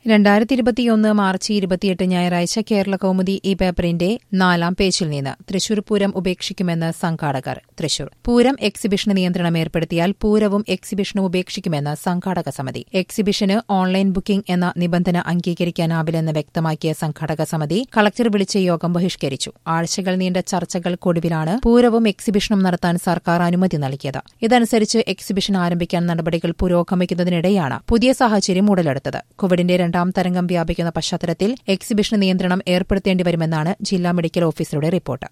രണ്ടായിരത്തി ഇരുപത്തിയൊന്ന് മാർച്ച് ഇരുപത്തിയെട്ട് ഞായറാഴ്ച കേരള കൗമുദി ഈ പേപ്പറിന്റെ നാലാം പേജിൽ നിന്ന് തൃശൂർ പൂരം ഉപേക്ഷിക്കുമെന്ന് സംഘാടകർ തൃശൂർ പൂരം എക്സിബിഷന് നിയന്ത്രണം ഏർപ്പെടുത്തിയാൽ പൂരവും എക്സിബിഷനും ഉപേക്ഷിക്കുമെന്ന് സംഘാടക സമിതി എക്സിബിഷന് ഓൺലൈൻ ബുക്കിംഗ് എന്ന നിബന്ധന അംഗീകരിക്കാനാവില്ലെന്ന് വ്യക്തമാക്കിയ സംഘാടക സമിതി കളക്ടർ വിളിച്ച യോഗം ബഹിഷ്കരിച്ചു ആഴ്ചകൾ നീണ്ട ചർച്ചകൾക്കൊടുവിലാണ് പൂരവും എക്സിബിഷനും നടത്താൻ സർക്കാർ അനുമതി നൽകിയത് ഇതനുസരിച്ച് എക്സിബിഷൻ ആരംഭിക്കാൻ നടപടികൾ പുരോഗമിക്കുന്നതിനിടെയാണ് പുതിയ സാഹചര്യം ഉടലെടുത്തത് കോവിഡിന്റെ രണ്ടാം തരംഗം വ്യാപിക്കുന്ന പശ്ചാത്തലത്തിൽ എക്സിബിഷൻ നിയന്ത്രണം ഏർപ്പെടുത്തേണ്ടി വരുമെന്നാണ് ജില്ലാ മെഡിക്കൽ ഓഫീസറുടെ റിപ്പോർട്ട്